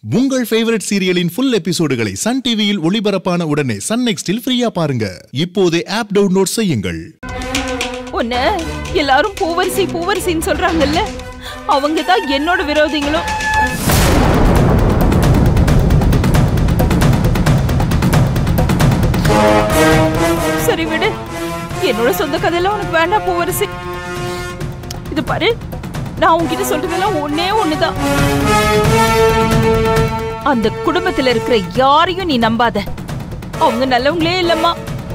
உங்கள் ஃபேவரட் சீரியலின் ஃபுல் எபிசோடுகளை சன் டிவியில் ஒளிபரப்பான உடனே சன் நெக்ஸ்டில் ஃப்ரீயா பாருங்க இப்போதே ஆப் டவுன்லோட் செய்யுங்கள் உன்ன எல்லாரும் பூவரிசி பூவரிசின்னு சொல்றாங்கல்ல அவங்க தான் என்னோட விரோதிங்களும் சரி விடு என்னோட சொந்த கதையெல்லாம் உனக்கு வேண்டாம் பூவரிசி இது பாரு நான் உன்கிட்ட சொல்றதெல்லாம் ஒன்னே ஒண்ணுதான் அந்த குடும்பத்துல இருக்கிற யாரையும் நீ நம்பாத அவங்க நல்லவங்களே இல்லம்மா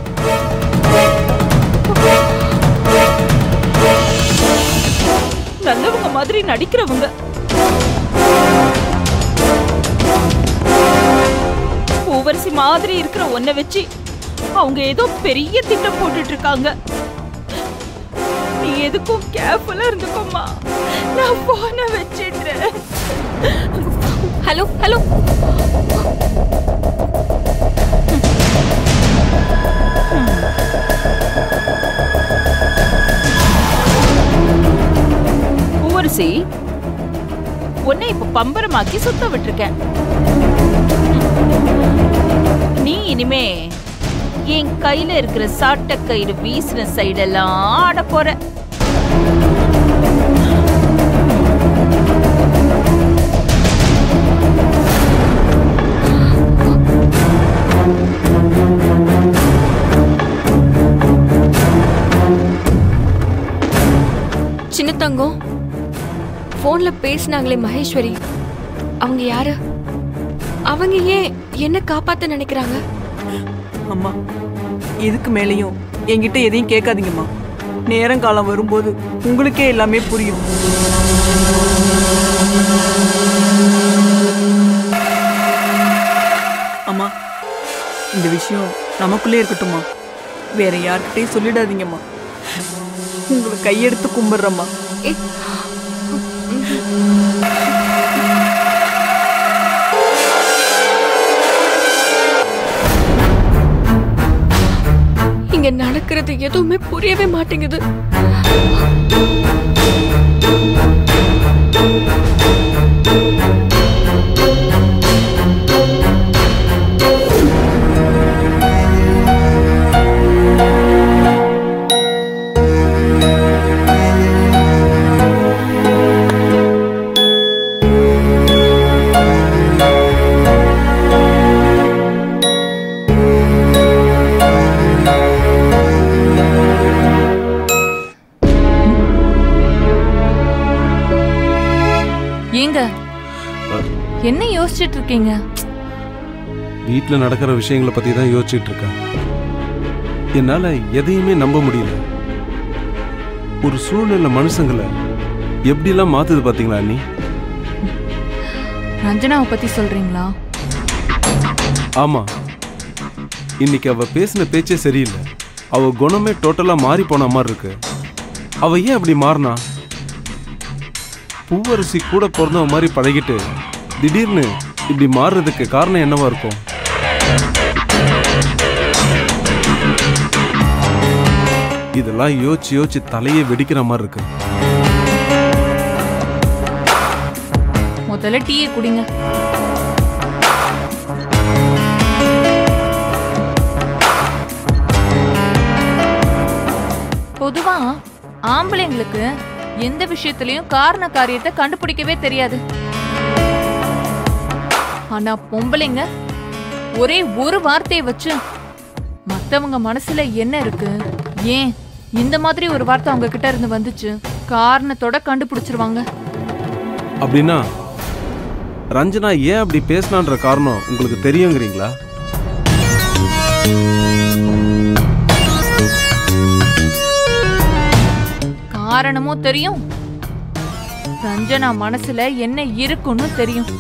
நல்லவங்க மாதிரி நடிக்கிறவங்க பூவரசி மாதிரி இருக்கிற ஒன்ன வச்சு அவங்க ஏதோ பெரிய திட்டம் போட்டுட்டு இருக்காங்க நீ எதுக்கும் கேர்ஃபுல்லா இருந்துக்கோமா நான் போன வச்சிடுறேன் ஹலோ ஹலோ பூவரசி உன்னை இப்ப பம்பரமாக்கி சுத்த விட்டுருக்கேன் நீ இனிமே என் கையில இருக்கிற சாட்ட கயிறு வீசின சைடெல்லாம் ஆட போற சின்ன தங்கம் ஃபோன்ல பேசினாங்களே மகேஸ்வரி அவங்க யாரு அவங்க ஏன் என்ன காப்பாத்த நினைக்கிறாங்க அம்மா இதுக்கு மேலேயும் என்கிட்ட எதையும் கேட்காதீங்கம்மா நேரங்காலம் வரும்போது உங்களுக்கே எல்லாமே புரியும் அம்மா இந்த விஷயம் நமக்குள்ளே இருக்கட்டும்மா வேற யார்கிட்டயும் சொல்லிடாதீங்கம்மா உங்களை கையெடுத்து கும்பிடுறம்மா ஏ, இங்க நடக்கிறது எதுவுமே புரியவே மாட்டேங்குது ஏங்க என்ன யோசிச்சுட்டு இருக்கீங்க வீட்டில் நடக்கிற விஷயங்களை பற்றி தான் யோசிச்சுட்டு இருக்கேன் என்னால் எதையுமே நம்ப முடியல ஒரு சூழ்நிலை மனுஷங்களை எப்படிலாம் மாத்துது பார்த்தீங்களா நீ ரஞ்சனாவை பத்தி சொல்றீங்களா ஆமாம் இன்னைக்கு அவ பேசின பேச்சே சரியில்லை அவ குணமே டோட்டலாக மாறி போன மாதிரி இருக்கு அவ ஏன் அப்படி மாறினா பூவரசி கூட பிறந்தவ மாதிரி பழகிட்டு திடீர்னு இப்படி மாறுறதுக்கு காரணம் என்னவா இருக்கும் இதெல்லாம் யோசிச்சு யோசிச்சு தலையே வெடிக்கிற மாதிரி இருக்கு முதல்ல டீயை குடிங்க பொதுவா ஆம்பளைங்களுக்கு எந்த விஷயத்திலயும் காரண காரியத்தை கண்டுபிடிக்கவே தெரியாது ஆனா பொம்பளைங்க ஒரே ஒரு வார்த்தையை வச்சு மத்தவங்க மனசுல என்ன இருக்கு ஏன் இந்த மாதிரி ஒரு வார்த்தை அவங்க கிட்ட இருந்து வந்துச்சு காரணத்தோட கண்டுபிடிச்சிருவாங்க அப்படின்னா ரஞ்சனா ஏன் அப்படி பேசினான்ற காரணம் உங்களுக்கு தெரியுங்கிறீங்களா காரணமும் தெரியும் ரஞ்சனா மனசுல என்ன இருக்குன்னு தெரியும்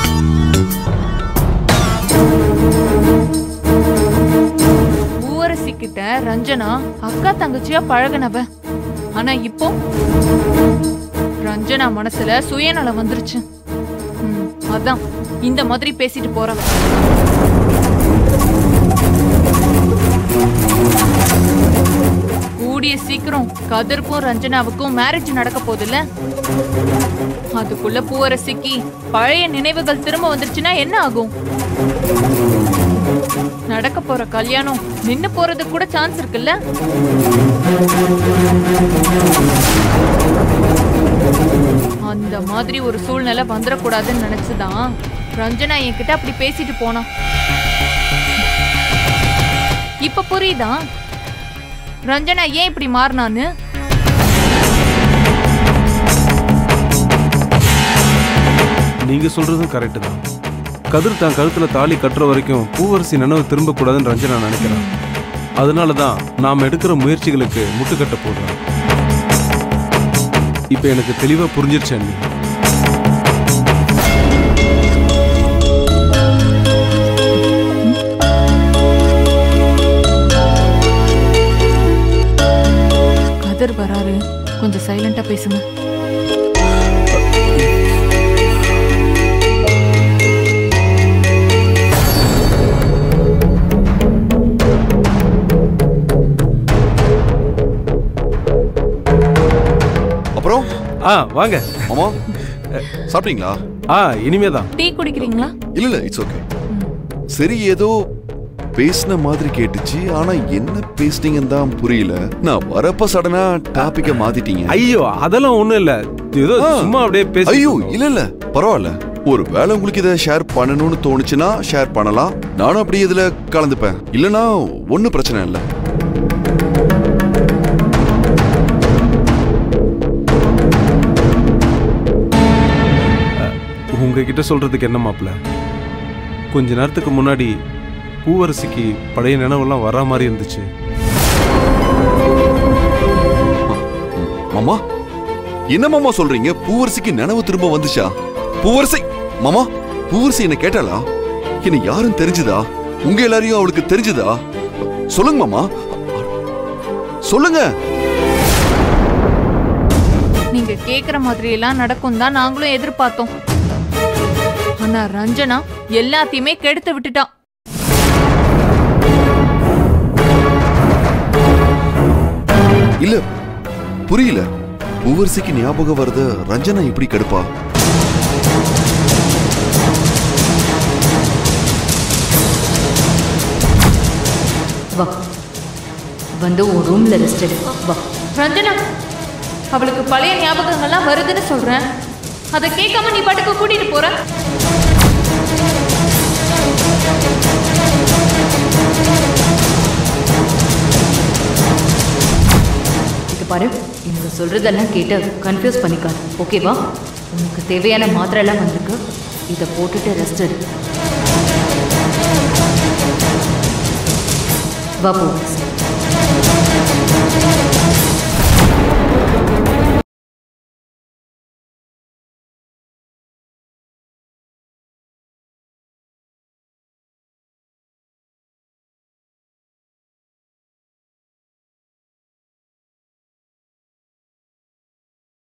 பூவரசி கிட்ட ரஞ்சனா அக்கா தங்கச்சியா பழகுனவ ஆனா இப்போ ரஞ்சனா மனசுல சுயநலம் வந்துருச்சு ம், அதான் இந்த மாதிரி பேசிட்டு போறவ கூடிய கூடிய சீக்கிரம் கதிர்க்கும் ரஞ்சனாவுக்கும் மேரேஜ் நடக்க போகுதுல்ல அதுக்குள்ள பூவரசிக்கு பழைய நினைவுகள் திரும்ப வந்துருச்சுன்னா என்ன ஆகும் நடக்க போற கல்யாணம் நின்னு போறதுக்கு கூட சான்ஸ் இருக்குல்ல அந்த மாதிரி ஒரு சூழ்நிலை வந்துடக்கூடாதுன்னு நினைச்சுதான் ரஞ்சனா என்கிட்ட அப்படி பேசிட்டு போனா இப்ப புரியுதா ரஞ்சனா ஏன் இப்படி மாறினான்னு நீங்க சொல்றதும் கரெக்டு தான் கதிர் தான் கழுத்துல தாலி கட்டுற வரைக்கும் பூவரசி நினைவு திரும்ப கூடாதுன்னு ரஞ்சனா நினைக்கிறான் அதனால தான் நாம் எடுக்கிற முயற்சிகளுக்கு முட்டுக்கட்ட போடுறான் இப்போ எனக்கு தெளிவா புரிஞ்சிருச்சு அண்ணி கதிர் வராரு கொஞ்சம் சைலண்டா பேசுங்க அப்புறம் ஆ வாங்க மாமா சாப்பிட்டீங்களா ஆ இனிமே தான் டீ குடிக்கிறீங்களா இல்ல இல்ல இட்ஸ் ஓகே சரி ஏதோ பேசின மாதிரி கேட்டுச்சு ஆனா என்ன பேசுனீங்கன்னு தான் புரியல நான் வரப்ப சடனா டாபிக்க மாத்திட்டீங்க ஐயோ அதெல்லாம் ஒண்ணும் இல்ல ஏதோ ஆ. சும்மா அப்படியே பேசி ஐயோ இல்ல இல்ல பரவாயில்ல ஒரு வேளை உங்களுக்கு இதை ஷேர் பண்ணணும்னு தோணுச்சுன்னா ஷேர் பண்ணலாம் நானும் அப்படியே இதுல கலந்துப்பேன் இல்லனா ஒன்றும் பிரச்சனை இல்லை உங்ககிட்ட சொல்றதுக்கு என்ன மாப்ள கொஞ்ச நேரத்துக்கு முன்னாடி பூவரசிக்கு பழைய நினைவெல்லாம் வர மாதிரி இருந்துச்சு மாமா என்ன மாமா சொல்றீங்க பூவரசிக்கு நினைவு திரும்ப வந்துச்சா பூவரசி மாமா பூவரசி என்ன கேட்டாளா என்ன யாரும் தெரிஞ்சுதா உங்க எல்லாரையும் அவளுக்கு தெரிஞ்சுதா சொல்லுங்க மாமா சொல்லுங்க நீங்க கேக்குற மாதிரி எல்லாம் நடக்கும் தான் நாங்களும் எதிர்பார்த்தோம் ஆனா ரஞ்சனா எல்லாத்தையுமே கெடுத்து விட்டுட்டா இல்ல புரியல பூவரசிக்கு ஞாபகம் வருது ரஞ்சனா இப்படி கடுப்பா வா வந்து உன் ரூம்ல ரெஸ்ட் எடு வா ரஞ்சனா அவளுக்கு பழைய ஞாபகங்கள்லாம் வருதுன்னு சொல்றேன் அதை கேட்காம நீ பாட்டுக்கு கூட்டிட்டு போற இது பாரு இவங்க சொல்றதெல்லாம் கேட்டு கன்ஃபியூஸ் பண்ணிக்காது ஓகேவா உனக்கு தேவையான மாத்திரை எல்லாம் வந்திருக்கு இதை போட்டுட்டு ரெஸ்ட் எடு வா போ